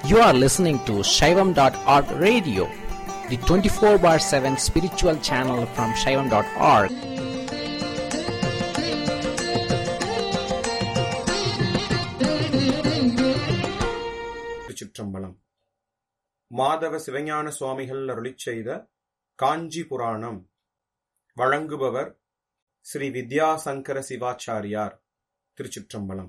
You are listening to Shaivam.org radio, the 24 bar 7 spiritual channel from Shaivam.org. திருச்சிற்றம்பலம் மாதவ சிவஞான சுவாமிகள் அருளிச் செய்த காஞ்சி புராணம் வழங்குபவர் ஸ்ரீ வித்யாசங்கர சிவாச்சாரியார் திருச்சிற்றம்பலம்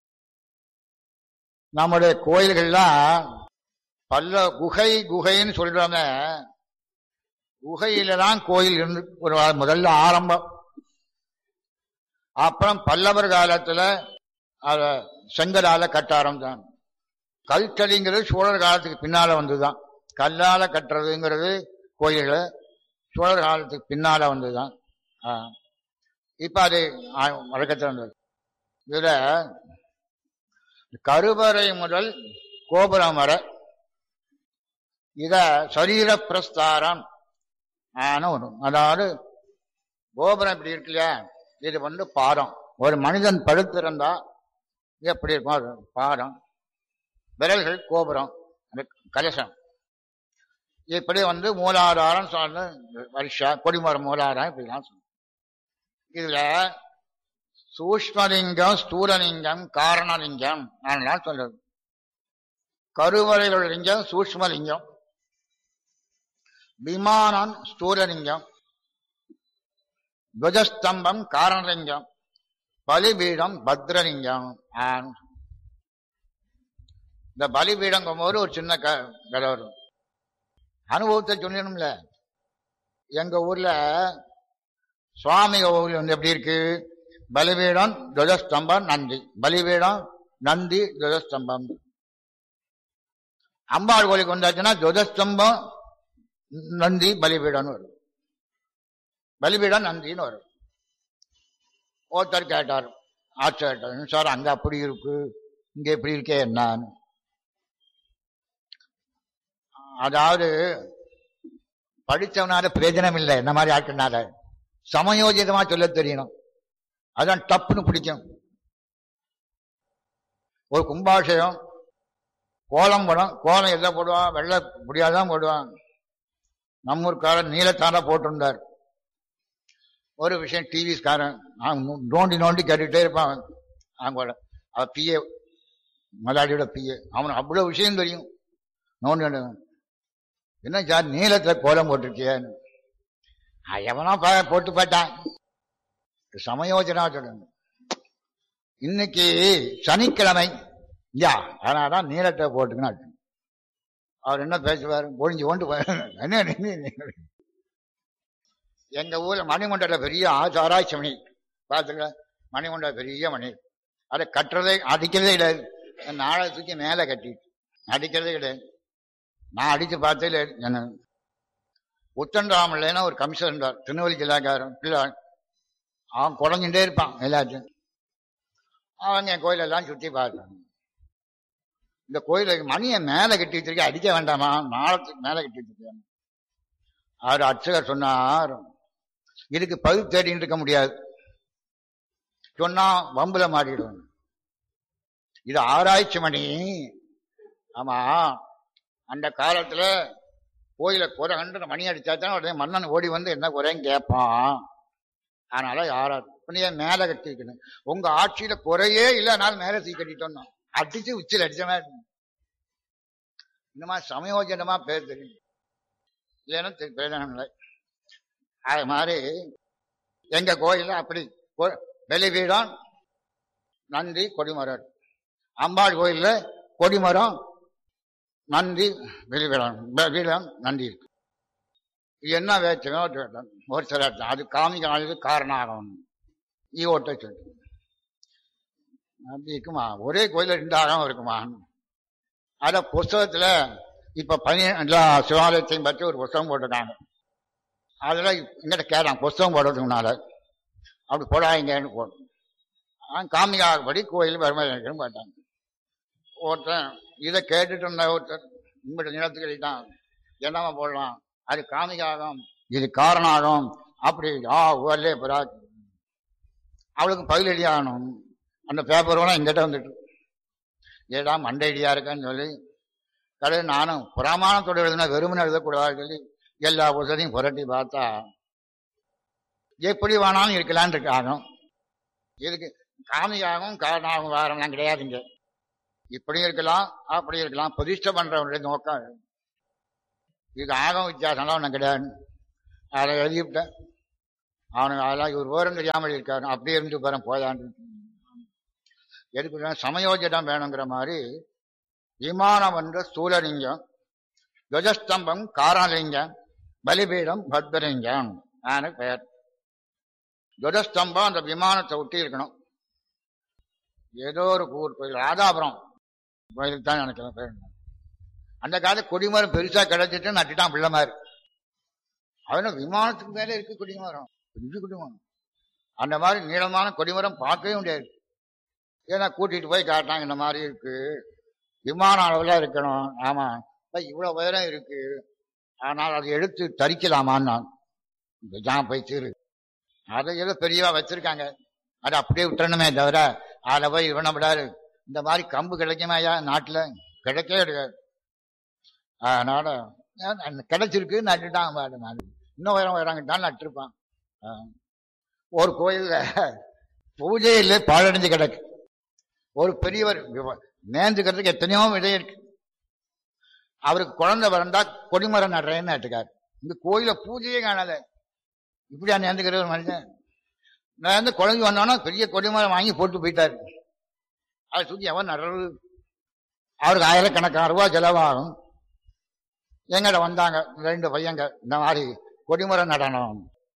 நம்முடைய கோயில்கள்லாம் பல்ல குகை குகைன்னு சொல்றாங்க குகையில தான் கோயில் இருந்து ஒரு முதல்ல ஆரம்பம் அப்புறம் பல்லவர் காலத்துல அத செங்கலால கட்ட ஆரம்பிச்சாங்க கல்தடிங்கிறது சோழர் காலத்துக்கு பின்னால வந்துதான் கல்லால கட்டுறதுங்கிறது கோயில்கள் சோழர் காலத்துக்கு பின்னால வந்துதான் ஆ. இப்ப அது வழக்கத்தில் வந்தது இதுல கருவறை முதல் கோபுரம் வரை இத சரீர பிரஸ்தாரம் ஆன ஒண்ணு அதாவது கோபுரம் இப்படி இருக்கு இல்லையா இது வந்து பாதம் ஒரு மனிதன் படுத்திருந்தா இது எப்படி இருக்கும் அது பாதம் விரல்கள் கோபுரம் அந்த கலசம் இப்படி வந்து மூலாதாரம் சொன்ன வருஷா கொடிமரம் மூலாதாரம் இப்படிலாம் சொன்ன இதுல சூஷ்மலிங்கம் ஸ்தூலலிங்கம் காரணலிங்கம் நான் சொல்றது கருவறைகள் லிங்கம் சூஷ்மலிங்கம் விமானம் ஸ்தூலலிங்கம் துவஜஸ்தம்பம் காரணலிங்கம் பலிபீடம் பத்ரலிங்கம் ஆன்னு இந்த பலிபீடங்கும் போது ஒரு சின்ன க கதை வரும் அனுபவத்தை சொல்லணும்ல எங்க ஊர்ல சுவாமி கோவில் வந்து எப்படி இருக்கு பலிபீடம் துவஜஸ்தம்பம் நந்தி பலிபீடம் நந்தி துவஜஸ்தம்பம் அம்பாள் கோயிலுக்கு வந்தாச்சுன்னா துவஜஸ்தம்பம் நந்தி பலிபீடம்னு வரும் பலிபீடம் நந்தின்னு வரும் ஒருத்தர் கேட்டார் ஆச்சரியம் சார் அங்க அப்படி இருக்கு இங்க எப்படி இருக்கே என்னன்னு அதாவது படிச்சவனால பிரயோஜனம் இல்லை இந்த மாதிரி ஆட்கள்னால சமயோஜிதமா சொல்ல தெரியணும் அதான் டப்புன்னு பிடிக்கும் ஒரு கும்பாஷயம் கோலம் படம் கோலம் எல்லாம் போடுவான் வெள்ளை முடியாதான் போடுவான் நம்ம ஊருக்காரன் நீலத்தான போட்டிருந்தார் ஒரு விஷயம் டிவிஸ்காரன் நோண்டி நோண்டி கேட்டுக்கிட்டே இருப்பான் அவங்களோட அவ பிஏ மலாடியோட பிஏ அவனுக்கு அவ்வளவு விஷயம் தெரியும் நோண்டி நோண்டி என்ன சார் நீளத்துல கோலம் போட்டிருக்கியான்னு எவனோ ப- போட்டு போட்டான் சமயோஜனா சொல்லணும் இன்னைக்கு சனிக்கிழமை யா அதனாலதான் நீளத்தை போட்டுக்கணும் அவர் என்ன பேசுவார் ஒழிஞ்சு கொண்டு என்ன நீ- நீ- எங்க ஊர்ல மணிமண்டல பெரிய ஆச்சாராய்ச்சி மணி பாத்துங்க மணிமண்டல பெரிய மணி அதை கட்டுறதே அடிக்கிறதே கிடையாது நாளை தூக்கி மேல கட்டிட்டு அடிக்கிறதே கிடையாது நான் அடிச்சு பார்த்தே இல்லை என்ன உத்தன்ராமல்லைன்னா ஒரு கமிஷன் இருந்தார் திருநெல்வேலி ஜில்லாக்காரன் பிள்ளை அவன் குறைஞ்சுட்டே இருப்பான் எல்லாத்தையும் அவங்க என் கோயிலெல்லாம் சுத்தி பார்த்தாங்க இந்த கோயிலுக்கு மணியை மேல கட்டி வச்சிருக்க அடிக்க வேண்டாமா நாளத்துக்கு மேல கட்டி வச்சிருக்கேன் அவர் அர்ச்சகர் சொன்னார் இதுக்கு பதில் தேடிட்டு இருக்க முடியாது சொன்னா வம்புல மாறிடும் இது ஆராய்ச்சி மணி ஆமா அந்த காலத்துல கோயில குறை கண்டு மணி அடிச்சா தான் உடனே மன்னன் ஓடி வந்து என்ன குறைன்னு கேட்பான் அதனால யாரா நீ மேல கட்டி வைக்கணும் உங்க ஆட்சியில குறையே இல்லைனாலும் மேல தூக்கி கட்டிட்டோம் அடிச்சு உச்சியில் அடிச்ச மாதிரி இருக்கும். இந்த மாதிரி சமயோஜனமா பேர் தெரியும் இல்லைன்னா தெ- பிரயோஜனம் இல்லை அது மாதிரி எங்க கோயில்ல அப்படி கொ- வெளிவீடம் நந்தி கொடிமரம் அம்பாள் கோயில்ல கொடிமரம் நந்தி வெளிவிடம் வீடம் நந்தி இருக்கு இது என்ன வேற்றுமையோ கேட்டேன். ஒரு சில இடத்துல. அது காமிக்கானது காரணம் ஆகும் ஈவோட்டை சொல்லு அப்படி இருக்குமா ஒரே கோயில ரெண்டு ஆகம் இருக்குமா அத புஸ்தகத்துல இப்ப பனி எல்லா சிவாலயத்தையும் பற்றி ஒரு புஸ்தகம் போட்டிருக்காங்க அதுல எங்கிட்ட கேட்டான் புஸ்தகம் போடுறதுக்கு முன்னால அப்படி போடாதீங்கன்னு போடும் நான் காமிகாபடி கோயில் வருமானம் பார்த்தாங்க ஒருத்தன் இதை கேட்டுட்டு இருந்த ஒருத்தர் உங்கள்கிட்ட நிலத்துக்கு எழுதிட்டான் என்னவா போடலாம் அது காமிகாகம் இது காரணாகம் அப்படி ஆ ஓலே புறா அவளுக்கு பதில் எழுதியாகணும் அந்த பேப்பர் வேணா எங்கிட்ட வந்துட்டு ஏடா மண்டை ஐடியா இருக்கான்னு சொல்லி கடை நானும் பிரமாணத்தோட எழுதுனா வெறுமனை எழுதக்கூடாது சொல்லி எல்லா புத்தகையும் புரட்டி பார்த்தா எப்படி வேணாலும் இருக்கலான்னு இருக்கு ஆகும் இதுக்கு காமியாகவும் காரணாகவும் வாரம்லாம் கிடையாதுங்க இப்படியும் இருக்கலாம் அப்படி இருக்கலாம் பிரதிஷ்டை பண்றவனுடைய நோக்கம் இது ஆகம் வித்தியாசம்லாம் ஒன்றும் கிடையாது அதை எழுதிவிட்டேன் அவனுக்கு அதெல்லாம் இவர் விவரம் தெரியாமல் இருக்காரு அப்படியே இருந்து போறேன் போயான்னு எதுக்கு சமயோஜிடம் வேணுங்கிற மாதிரி விமானம் என்ற ஸ்தூலலிங்கம் துவஜஸ்தம்பம் காரணலிங்கம் பலிபீடம் பத்மலிங்கம் ஆன பெயர் துவஜஸ்தம்பம் அந்த விமானத்தை ஒட்டி இருக்கணும் ஏதோ ஒரு ஊர் கோயில் ராதாபுரம் கோயிலுக்கு தான் நினைக்கிறேன் பேர் அந்த காலத்து கொடிமரம் பெருசா கிடைச்சிட்டு நட்டுட்டான் பிள்ளை மாதிரி அவனும் விமானத்துக்கு மேல இருக்கு கொடிமரம் பெரிய கொடிமரம் அந்த மாதிரி நீளமான கொடிமரம் பார்க்கவே முடியாது ஏன்னா கூட்டிட்டு போய் காட்டாங்க இந்த மாதிரி இருக்கு விமான அளவுல இருக்கணும் ஆமா இவ்வளவு உயரம் இருக்கு ஆனால் அதை எடுத்து தரிக்கலாமான்னு நான் ஜாம் போய் தீரு அதை ஏதோ பெரியவா வச்சிருக்காங்க அதை அப்படியே விட்டுறணுமே தவிர அதில் போய் இவனை விடாது இந்த மாதிரி கம்பு கிடைக்குமா ஐயா நாட்டில் கிடைக்கவே கிடையாது அதனால கிடைச்சிருக்கு நட்டுட்டான் பாரு நான் இன்னும் உயரம் உயரங்கிட்டான் நட்டுருப்பான் ஒரு கோயில்ல பூஜையில் பாழடைஞ்சு கிடக்கு ஒரு பெரியவர் நேர்ந்துக்கிறதுக்கு எத்தனையோ விதை இருக்கு அவருக்கு குழந்தை பிறந்தா கொடிமரம் நடுறேன்னு நட்டுக்காரு இந்த கோயில பூஜையே காணாத இப்படியா நேர்ந்துக்கிற ஒரு மனுஷன் நான் வந்து குழந்தை வந்தானோ பெரிய கொடிமரம் வாங்கி போட்டு போயிட்டாரு அதை சுற்றி எவன் நடுறது அவருக்கு ஆயிரக்கணக்கான ரூபா செலவாகும் எங்கிட்ட வந்தாங்க ரெண்டு பையங்க இந்த மாதிரி கொடிமரம் நடனம்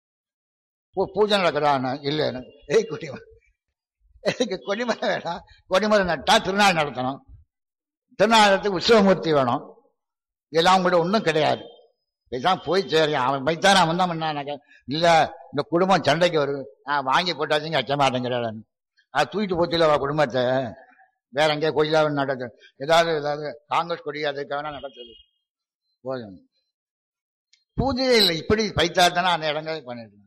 பூஜை நடக்கிறான்னு இல்லைன்னு ஏய் கொடிமரம் எதுக்கு கொடிமரம் வேணாம் கொடிமரம் நட்டா திருநாள் நடத்தணும் திருநாளத்துக்கு உற்சவமூர்த்தி வேணும் இதெல்லாம் கூட ஒன்றும் கிடையாது இதுதான் போய் சரி அவன் வைத்தானே அவன் தான் பண்ணானாக்க இல்ல இந்த குடும்பம் சண்டைக்கு வருது நான் வாங்கி போட்டாச்சுங்க அச்ச மாட்டேங்கிறாள் அது தூக்கிட்டு போச்சுல குடும்பத்தை வேற எங்கேயா கோயிலாக நடக்குது ஏதாவது ஏதாவது காங்கிரஸ் கொடி அதுக்காக நடக்குது போதும் பூஜை இல்லை இப்படி பைத்தாத்தானே அந்த இடங்கள் பண்ணிட்டு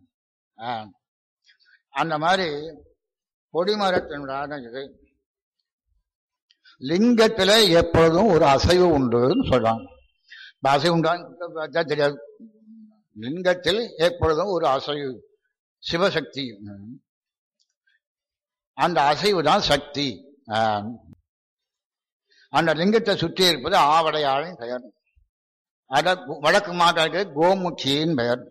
அந்த மாதிரி கொடிமரத்தினுடைய இது லிங்கத்துல எப்பொழுதும் ஒரு அசைவு உண்டுன்னு சொல்றாங்க அசைவு உண்டான்னு தெரியாது லிங்கத்தில் எப்பொழுதும் ஒரு அசைவு சிவசக்தி அந்த அசைவு தான் சக்தி அந்த லிங்கத்தை சுற்றி இருப்பது ஆவடையாளின் பெயர் அத வடக்கு மாட்டாக்கு கோமுக்கியின் பெயர்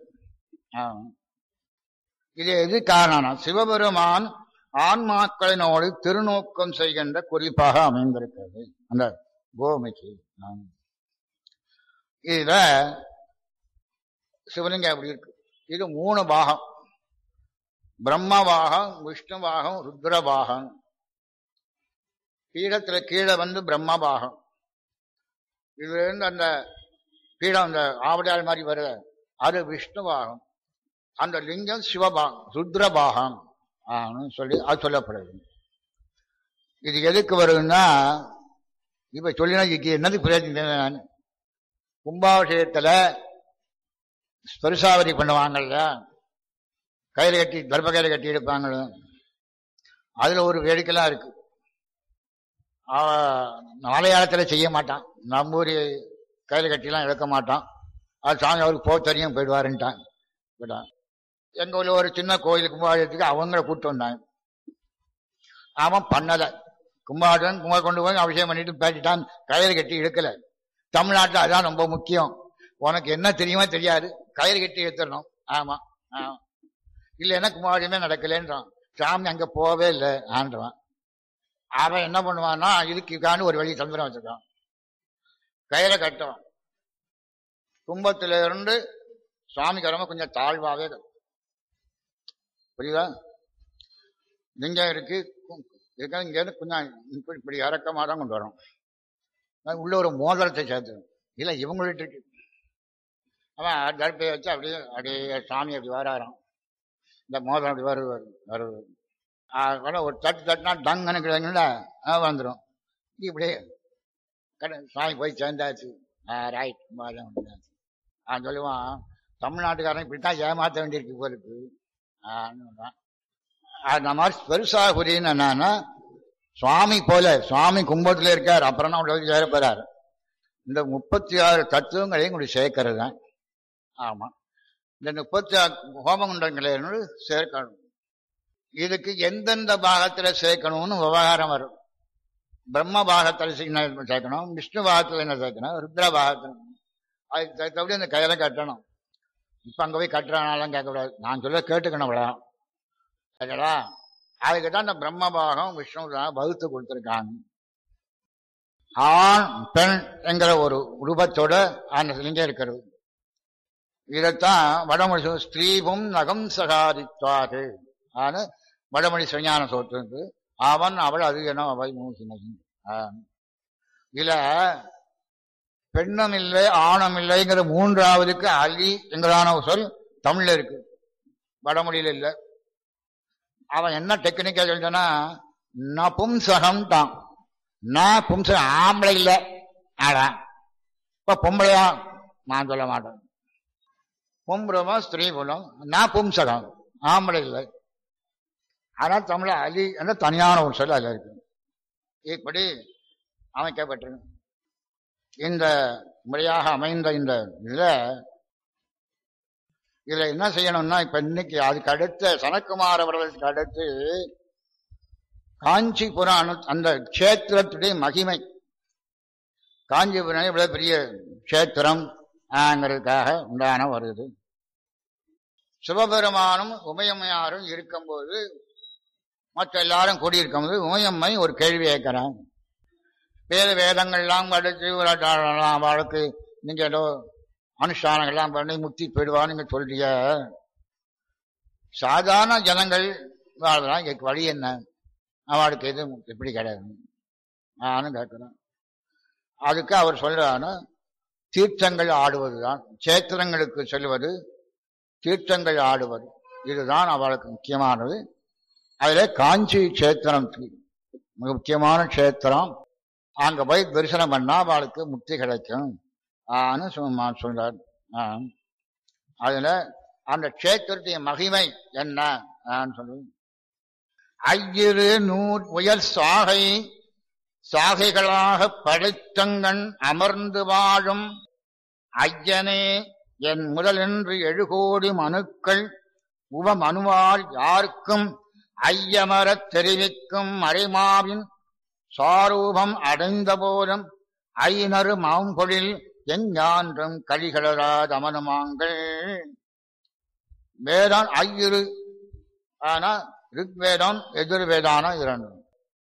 இது எது காரணம் சிவபெருமான் ஆன்மாக்களினோடு திருநோக்கம் செய்கின்ற குறிப்பாக அமைந்திருக்கிறது அந்த கோமுகி இதுல சிவலிங்கம் எப்படி இருக்கு இது மூணு பாகம் பிரம்ம பாகம் விஷ்ணு பாகம் ருத்ர பாகம் பீடத்துல கீழே வந்து பிரம்ம பாகம் இதுல இருந்து அந்த பீடம் அந்த ஆவடையாள் மாதிரி வருது அது விஷ்ணு பாகம் அந்த லிங்கம் சிவபாகம் ருத்ர பாகம் சொல்லி அது சொல்லப்படுது இது எதுக்கு வருதுன்னா இப்ப சொல்லினா என்னது பிரயோஜனம் கும்பாபிஷேகத்துல ஸ்பெருசாவதி பண்ணுவாங்கல்ல கையில கட்டி கர்ப்ப கையில கட்டி எடுப்பாங்கள அதுல ஒரு வேடிக்கைலாம் இருக்கு மலையாளத்துல செய்ய மாட்டான் நம்ம ஊர் கையில கட்டிலாம் எடுக்க மாட்டான் அது சாமி அவருக்கு போக தெரியும் போயிடுவாருன்ட்டான் எங்க ஊர்ல ஒரு சின்ன கோயில் கும்பாபிஷேகத்துக்கு அவங்கள கூப்பிட்டு வந்தாங்க அவன் பண்ணல கும்பாபிஷேகம் கும்பா கொண்டு போய் அபிஷேகம் பண்ணிட்டு பேட்டிட்டான் கயிறு கட்டி எடுக்கல தமிழ்நாட்டில் அதான் ரொம்ப முக்கியம் உனக்கு என்ன தெரியுமா தெரியாது கயிறு கட்டி எடுத்துடணும் ஆமா ஆமா இல்லைன்னா கும்பாபிஷேகமே நடக்கலன்றான் சாமி அங்க போவே இல்லை ஆண்டுவான் அவன் என்ன பண்ணுவான்னா இதுக்காண்டு ஒரு வழி தந்திரம் வச்சிருக்கான் கயிறை கட்டுவான் கும்பத்துல இருந்து சுவாமி கடமை கொஞ்சம் தாழ்வாவே புரியுதா லிங்கம் இருக்கு இருக்கா இங்க இருந்து கொஞ்சம் இப்படி இப்படி இறக்கமா தான் கொண்டு வரும் உள்ள ஒரு மோதிரத்தை சேர்த்து இல்ல இவங்கள்ட்ட இருக்கு அவன் தர்ப்பையை வச்சு அப்படியே அப்படியே சாமி அப்படி வராராம் இந்த மோதிரம் அப்படி வருவார் வருவார் ஒரு தட்டு தட்டுனா டங்குன்னு கிடையாதுங்களா வந்துடும் இப்படியே கடை சாமி போய் சேர்ந்தாச்சு ரைட் மோதிரம் அவன் சொல்லுவான் தமிழ்நாட்டுக்காரன் இப்படித்தான் ஏமாற்ற வேண்டியிருக்கு போலுக்கு அந்த மாதிரி பெருசாக புரியுன்னு என்னன்னா சுவாமி போல சுவாமி கும்பத்துல இருக்கார் அப்புறம் தான் உள்ள சேர போறாரு இந்த முப்பத்தி ஆறு தத்துவங்களையும் கொண்டு சேர்க்கறது தான் ஆமா இந்த முப்பத்தி ஆறு ஹோமகுண்டங்களை சேர்க்கணும் இதுக்கு எந்தெந்த பாகத்துல சேர்க்கணும்னு விவகாரம் வரும் பிரம்ம பாகத்தில் என்ன சேர்க்கணும் விஷ்ணு பாகத்தில் என்ன சேர்க்கணும் ருத்ர பாகத்தில் அதுக்கு தகுந்தபடி அந்த கையில கட்டணும் இப்ப அங்க போய் கட்டுறானாலும் கேட்கக்கூடாது நான் சொல்ல கேட்டுக்கணும் அவ்வளவுதான் சரிங்களா அதுக்கு தான் இந்த பிரம்ம பாகம் விஷ்ணு பாகம் வகுத்து கொடுத்துருக்காங்க ஆண் பெண் என்கிற ஒரு ரூபத்தோட அந்த லிங்கம் இருக்கிறது இதைத்தான் வடமொழி சொல் ஸ்திரீபும் நகம் சகாதித்வாது ஆன வடமொழி சிவஞான சோற்று அவன் அவள் அது என அவை மூசினகி இதுல பெண்ணும் இல்லை ஆணும் இல்லைங்கிற மூன்றாவதுக்கு அலி என்கிறான ஒரு சொல் தமிழ்ல இருக்கு வடமொழியில இல்ல அவன் என்ன டெக்னிக்கா சொல்லிட்டானா நபும்சகம் தான் நான் பும்சகம் ஆம்பளை இல்ல ஆடா இப்ப பொம்பளையா நான் சொல்ல மாட்டேன் பொம்புறமா ஸ்திரீ புலம் நான் பும்சகம் ஆம்பளை இல்லை ஆனால் தமிழ அலி என்ற தனியான ஒரு சொல் அதில் இருக்கு இப்படி அமைக்கப்பட்டிருக்கு இந்த முறையாக அமைந்த இந்த இதுல இதுல என்ன செய்யணும்னா இப்ப இன்னைக்கு அதுக்கு அடுத்த சனக்குமார் அவர்களுக்கு அடுத்து காஞ்சிபுரம் அந்த கஷேத்திரத்துடைய மகிமை காஞ்சிபுரம் இவ்வளவு பெரிய கஷேத்திரம் ஆங்கிறதுக்காக உண்டான வருது சிவபெருமானும் உமையம்மையாரும் இருக்கும்போது மற்ற எல்லாரும் கூடியிருக்கும்போது உமையம்மை ஒரு கேள்வி கேட்கிறான் வேத வேதங்கள்லாம் படிச்சு அவளுக்கு நீங்க ஏதோ அனுஷ்டானங்கள்லாம் பண்ணி முக்தி போயிடுவான்னு நீங்க சொல்றீங்க சாதாரண ஜனங்கள் வாழ்றா இங்க வழி என்ன அவளுக்கு எதுவும் எப்படி கிடையாது நானும் கேட்கிறேன் அதுக்கு அவர் சொல்றான்னு தீர்த்தங்கள் ஆடுவதுதான் சேத்திரங்களுக்கு செல்வது தீர்த்தங்கள் ஆடுவது இதுதான் அவளுக்கு முக்கியமானது அதுல காஞ்சி கஷேத்திரம் மிக முக்கியமான கஷேத்திரம் அங்க போய் தரிசனம் பண்ணா அவளுக்கு முக்தி கிடைக்கும் ஆன்னு சொல்றார் அதுல அந்த கஷேத்திரத்தின் மகிமை என்ன சொல்லு ஐயிரு நூற் உயர் சாகை சாகைகளாக படைத்தங்கண் அமர்ந்து வாழும் ஐயனே என் முதலென்று எழுகோடி மனுக்கள் உவ மனுவால் யாருக்கும் ஐயமரத் தெரிவிக்கும் மறைமாவின் சாரூபம் அடைந்த போதும் ஐநறு மாம்பொழில் எஞ்ஞான்றும் கலிகளராத அமனுமாங்கள் வேதான் ஐயிரு ஆனா ரிக்வேதம் எதிர்வேதானம் இரண்டு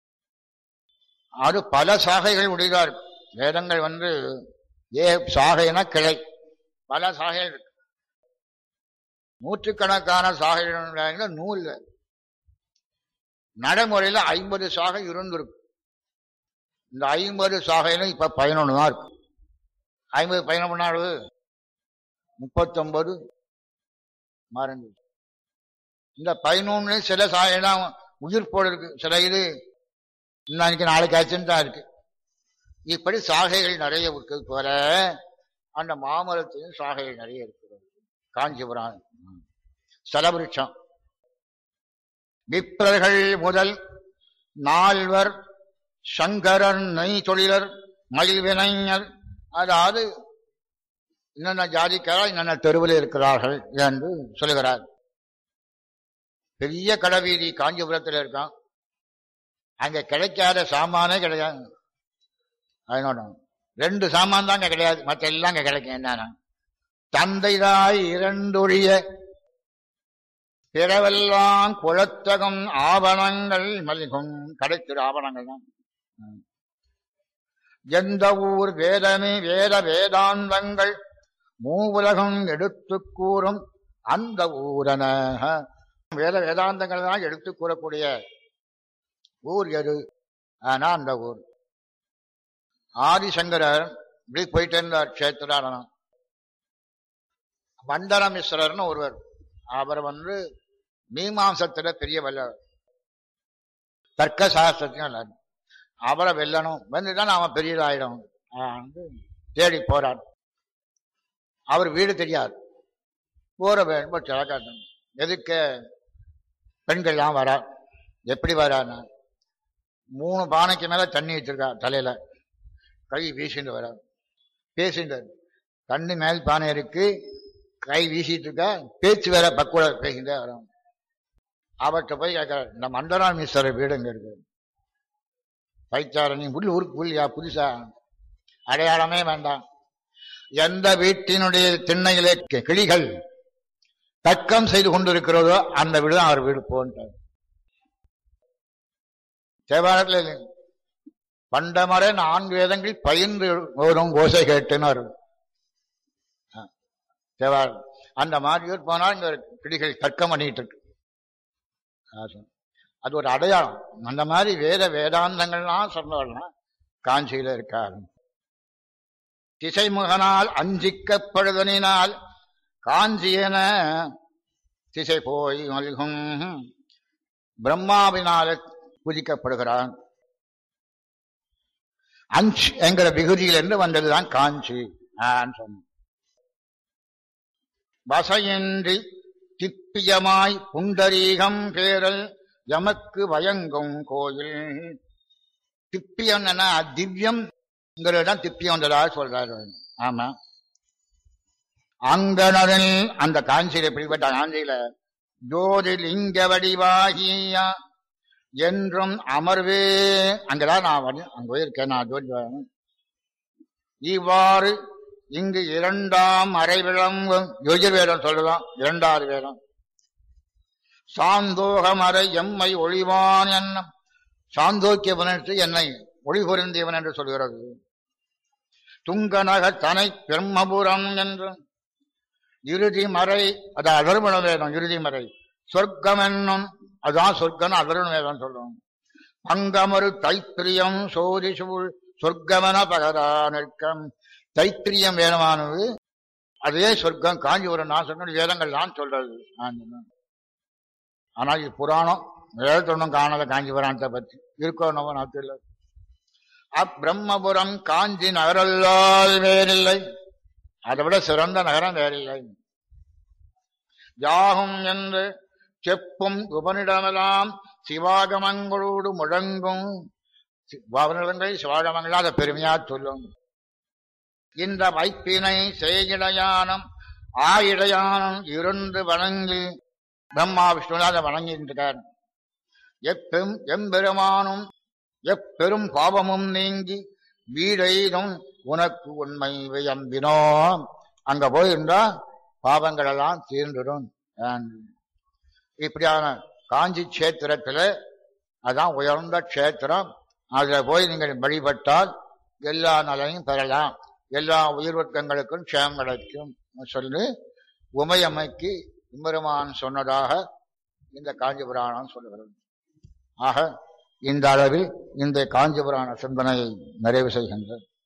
அது பல சாகைகள் உடையதா வேதங்கள் வந்து ஏ சாகைனா கிளை பல சாகைகள் இருக்கு நூற்றுக்கணக்கான சாகைகள் நூல் நடைமுறையில ஐம்பது சாகை இருந்திருக்கு இந்த ஐம்பது சாகையில இப்ப பதினொன்று தான் இருக்கு ஐம்பது பதினொன்று நாள் முப்பத்தொன்பது மறைஞ்சு இந்த பதினொன்னு சில சாகைலாம் உயிர் போல இருக்கு சில இது இன்னைக்கு நாளைக்கு ஆச்சுன்னு தான் இருக்கு இப்படி சாகைகள் நிறைய இருக்கிறது போல அந்த மாமரத்தையும் சாகைகள் நிறைய இருக்கிறது காஞ்சிபுரம் ஸ்தலவிருட்சம் விப்ரர்கள் முதல் நால்வர் சங்கரன் நெய் தொழிலர் மகிழ்வினைஞர் அதாவது என்னென்ன ஜாதிக்காரா என்னென்ன தெருவில் இருக்கிறார்கள் என்று சொல்லுகிறார் பெரிய கடவீதி காஞ்சிபுரத்தில் இருக்கான் அங்க கிடைக்காத சாமானே கிடையாது அதனோட ரெண்டு சாமான் தான் அங்க கிடையாது மற்ற எல்லாம் அங்க கிடைக்கும் என்னன்னா தந்தைதாய் இரண்டொழிய பிறவெல்லாம் குளத்தகம் ஆவணங்கள் மல்லிகும் கிடைத்திரு ஆவணங்கள் தான் எந்த ஊர் வேதமே வேத வேதாந்தங்கள் மூவுலகம் எடுத்து கூறும் அந்த ஊரன வேத வேதாந்தங்கள் தான் எடுத்து கூறக்கூடிய ஊர் எது ஆனா அந்த ஊர் ஆதிசங்கரர் இப்படி போயிட்டு இருந்தார் கஷேத்திராரணம் மண்டலமிஸ்வரர்னு ஒருவர் அவர் வந்து மீமாம்சத்துல பெரிய வல்லவர் தர்க்க சாஸ்திரத்தையும் வல்லார் அவரை வெல்லணும் வந்துதான் அவன் பெரியதாயிடும் வந்து தேடி போறார் அவர் வீடு தெரியாது போற வேண்டும் கிழக்காட்டம் எதுக்கு பெண்கள்லாம் வரா எப்படி வரான்னு மூணு பானைக்கு மேல தண்ணி வச்சிருக்கா தலையில கை வீசிட்டு வர பேசிட்டார் கண்ணு மேல் பானை இருக்கு கை வீசிட்டு இருக்க பேச்சு வேற பக்குவ பேசிட்டே வரும் அவர்கிட்ட போய் கேட்கிறார் இந்த மண்டராமீஸ்வரர் வீடு எங்க இருக்கு பைச்சாரணி புல் ஊருக்கு புல்லியா புதுசா அடையாளமே வேண்டாம் எந்த வீட்டினுடைய திண்ணையிலே கி- கிளிகள் தக்கம் செய்து கொண்டிருக்கிறதோ அந்த வீடு தான் அவர் வீடு போன்றார் தேவாரத்தில் இல்லை. பண்டமர நான்கு வேதங்கள் பயின்று வரும் கோசை கேட்டுன்னு வரும் ஆ, தேவாரம் அந்த மாதிரியோர் போனால் இங்க கிளிகள் தர்க்கம் பண்ணிட்டு இருக்கு ஆ, சொல். அது ஒரு அடையாளம் அந்த மாதிரி வேத வேதாந்தங்கள்லாம் சொன்னவர்கள்லாம் காஞ்சியில இருக்காரு திசைமுகனால் அஞ்சிக்கப்படுதனினால் காஞ்சியன திசை போய் மல்கும் பிரம்மாவினால பூஜிக்கப்படுகிறான் அஞ்ச் என்கிற விகுதியிலிருந்து வந்ததுதான் காஞ்சி ஆன்னு சொன்னோம் வசையின்றி திப்பியமாய் புண்டரீகம் பேரல் எமக்கு வயங்கும் கோயில் திப்பியம்னா திவ்யம் தான் திப்பியம்ன்றதா சொல்றாரு ஆமா அங்கனரில் அந்த காஞ்சியில இப்படிப்பட்ட காஞ்சியில ஜோதிலிங்க வடிவாகிய என்றும் அமர்வே அங்கதான் நான் வந்து அங்க போயிருக்கேன் நான் ஜோதி வா- இவ்வாறு இங்கு இரண்டாம் அரை விளங்கும் யோஜவேதம் சொல்லலாம் இரண்டாவது வேதம் சாந்தோகம் அறை எம்மை ஒளிவான் என்ன சாந்தோக்கியவன் என்று என்னை ஒளி பொருந்தியவன் என்று சொல்கிறது துங்கநக தனை பிரம்மபுரம் என்று இறுதி மறை அது அதர்மண வேதம் இறுதி மறை சொர்க்கம் என்னும் அதான் சொர்க்கம் அதர்மண வேதம் சொல்லும் பங்கமரு தைத்திரியம் சோதி சூழ் சொர்க்கமன பகரா நிற்கம் தைத்திரியம் வேதமானது அதே சொர்க்கம் காஞ்சிபுரம் நான் சொன்ன வேதங்கள் நான் சொல்றது நான் சொன்னேன். ஆனால் இது புராணம் வேதத்தொன்னும் காணாத காஞ்சிபுராணத்தை பற்றி இருக்கோ நம்ம நான் தெரியல அப்பிரம்மபுரம் காஞ்சி நகரல்லால் வேறில்லை அதை விட சிறந்த நகரம் வேறில்லை யாகும் என்று செப்பும் உபனிடமெல்லாம் சிவாகமங்களோடு முழங்கும் சி- உபநிடங்கள் சிவாகமங்களா அதை பெருமையா சொல்லும் இந்த வைப்பினை செய்கிடையானம் ஆயிடையானம் இருந்து வணங்கி பிரம்மா விஷ்ணுநாத வணங்கிட்டு இருக்கார் எப்பெரும் எம்பெருமானும் எப்பெரும் பாவமும் நீங்கி வீடெய்தும் உனக்கு உண்மை வியம்பினோம் அங்க போயிருந்தா பாவங்கள் எல்லாம் தீர்ந்துடும் And இப்படியான காஞ்சி கஷேத்திரத்துல அதான் உயர்ந்த க்ஷேத்திரம் அதுல போய் நீங்கள் வழிபட்டால் எல்லா நலனையும் பெறலாம் எல்லா உயிர்வர்க்கங்களுக்கும் க்ஷேமம் கிடைக்கும் சொல்லி உமையம்மைக்கு எம்பெருமான் சொன்னதாக இந்த காஞ்சி புராணம் சொல்லுகிறது ஆக இந்த அளவில் இந்த காஞ்சி புராண சிந்தனையை நிறைவு செய்கின்றது